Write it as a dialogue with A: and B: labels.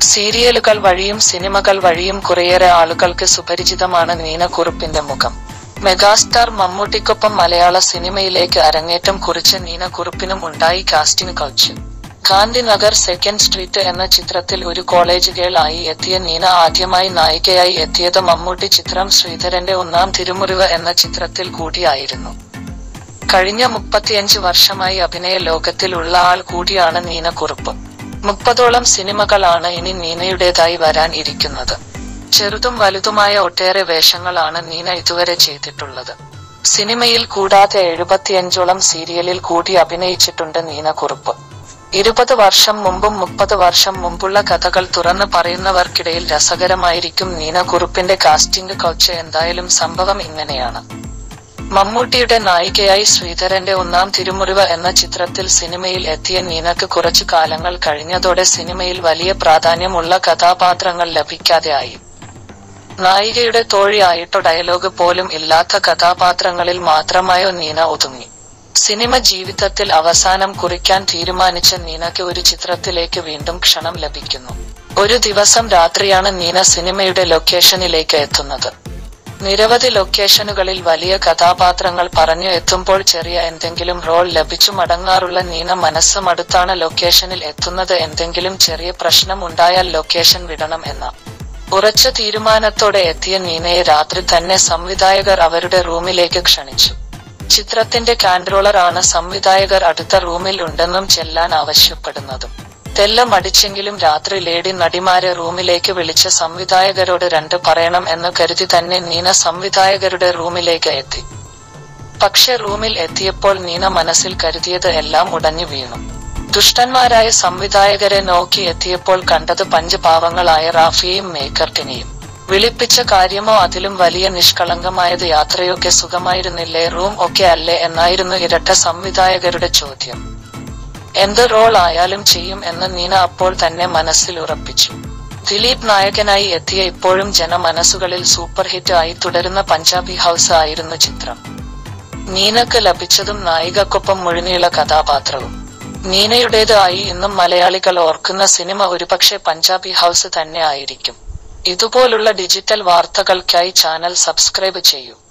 A: സീരിയലുകൾ വഴിയും സിനിമകൾ വഴിയും കുറേയേറെ ആളുകൾക്ക് സുപരിചിതമാണ് നീന കുറുപ്പിന്റെ മുഖം മെഗാസ്റ്റാർ മമ്മൂട്ടിക്കൊപ്പം മലയാള സിനിമയിലേക്ക് അരങ്ങേറ്റം കുറിച്ച നീന കുറുപ്പിനും ഉണ്ടായി casting couch Gandhinagar second street എന്ന ചിത്രത്തിൽ ഒരു കോളേജ് ഗേൾ ആയി എത്തിയ നീന ആദ്യമായി നായികയായി എത്തിയത് മമ്മൂട്ടി ചിത്രം ശ്രീധരന്റെ ഒന്നാം തിരുമുറിവ് എന്ന ചിത്രത്തിൽ കൂടിയായിരുന്നു കഴിഞ്ഞ മുപ്പത്തിയഞ്ച് വർഷമായി അഭിനയ ലോകത്തിൽ ഉള്ള ആൾ കൂടിയാണ് നീന കുറുപ്പ് മുപ്പതോളം സിനിമകളാണ് ഇനി നീനയുടേതായി വരാൻ ഇരിക്കുന്നത് ചെറുതും വലുതുമായ ഒട്ടേറെ വേഷങ്ങളാണ് നീന ഇതുവരെ ചെയ്തിട്ടുള്ളത് സിനിമയിൽ കൂടാതെ എഴുപത്തിയഞ്ചോളം സീരിയലിൽ കൂടി അഭിനയിച്ചിട്ടുണ്ട് നീന കുറുപ്പ് ഇരുപത് വർഷം മുമ്പും മുപ്പത് വർഷം മുമ്പുള്ള കഥകൾ തുറന്നു പറയുന്നവർക്കിടയിൽ രസകരമായിരിക്കും നീന കുറുപ്പിന്റെ കാസ്റ്റിംഗ് കൗച്ച് എന്തായാലും സംഭവം ഇങ്ങനെയാണ് മമ്മൂട്ടിയുടെ നായികയായി ശ്രീധരന്റെ ഒന്നാം തിരുമുറിവ് എന്ന ചിത്രത്തിൽ സിനിമയിൽ എത്തിയ നീനക്ക് കുറച്ചു കാലങ്ങൾ കഴിഞ്ഞതോടെ സിനിമയിൽ വലിയ പ്രാധാന്യമുള്ള കഥാപാത്രങ്ങൾ ലഭിക്കാതെയായി നായികയുടെ തോഴിയായിട്ടോ ഡയലോഗ് പോലും ഇല്ലാത്ത കഥാപാത്രങ്ങളിൽ മാത്രമായോ നീന ഒതുങ്ങി സിനിമ ജീവിതത്തിൽ അവസാനം കുറിക്കാൻ തീരുമാനിച്ച നീനയ്ക്ക് ഒരു ചിത്രത്തിലേക്ക് വീണ്ടും ക്ഷണം ലഭിക്കുന്നു ഒരു ദിവസം രാത്രിയാണ് നീന സിനിമയുടെ ലൊക്കേഷനിലേക്ക് എത്തുന്നത് നിരവധി ലൊക്കേഷനുകളിൽ വലിയ കഥാപാത്രങ്ങൾ പറഞ്ഞു എത്തുമ്പോൾ ചെറിയ എന്തെങ്കിലും റോൾ ലഭിച്ചു മടങ്ങാറുള്ള നീന മനസ്സ് മടുത്താണ് ലൊക്കേഷനിൽ എത്തുന്നത് എന്തെങ്കിലും ചെറിയ പ്രശ്നം ഉണ്ടായാൽ ലൊക്കേഷൻ വിടണം എന്ന ഉറച്ച തീരുമാനത്തോടെ എത്തിയ നീനയെ രാത്രി തന്നെ സംവിധായകർ അവരുടെ റൂമിലേക്ക് ക്ഷണിച്ചു ചിത്രത്തിന്റെ കൺട്രോളർ ആണ് സംവിധായകർ അടുത്ത റൂമിൽ ഉണ്ടെന്നും ചെല്ലാൻ ആവശ്യപ്പെടുന്നതും തെല്ലം അടിച്ചെങ്കിലും രാത്രി ലേഡി നടിമാരെ റൂമിലേക്ക് വിളിച്ച സംവിധായകരോട് രണ്ട് പറയണം എന്ന് കരുതി തന്നെ നീന സംവിധായകരുടെ റൂമിലേക്ക് എത്തി പക്ഷെ റൂമിൽ എത്തിയപ്പോൾ നീന മനസ്സിൽ കരുതിയത് എല്ലാം ഉടഞ്ഞു വീണു ദുഷ്ടന്മാരായ സംവിധായകരെ നോക്കി എത്തിയപ്പോൾ കണ്ടത് പഞ്ചപാവങ്ങളായ റാഫിയെയും മേക്കർട്ടിനെയും വിളിപ്പിച്ച കാര്യമോ അതിലും വലിയ നിഷ്കളങ്കമായത് യാത്രയൊക്കെ സുഖമായിരുന്നില്ലേ റൂം ഒക്കെ അല്ലേ എന്നായിരുന്നു ഇരട്ട സംവിധായകരുടെ ചോദ്യം എന്ത് റോൾ ആയാലും ചെയ്യും എന്ന് നീന അപ്പോൾ തന്നെ മനസ്സിൽ ഉറപ്പിച്ചു ദിലീപ് നായകനായി എത്തിയ ഇപ്പോഴും ജനമനസ്സുകളിൽ സൂപ്പർ ഹിറ്റ് ആയി തുടരുന്ന പഞ്ചാബി ഹൗസ് ആയിരുന്നു ചിത്രം നീനക്ക് ലഭിച്ചതും നായികക്കൊപ്പം മുഴുനീള കഥാപാത്രവും നീനയുടേത് ആയി ഇന്നും മലയാളികൾ ഓർക്കുന്ന സിനിമ ഒരുപക്ഷെ പഞ്ചാബി ഹൗസ് തന്നെ ആയിരിക്കും ഇതുപോലുള്ള ഡിജിറ്റൽ വാർത്തകൾക്കായി ചാനൽ സബ്സ്ക്രൈബ് ചെയ്യൂ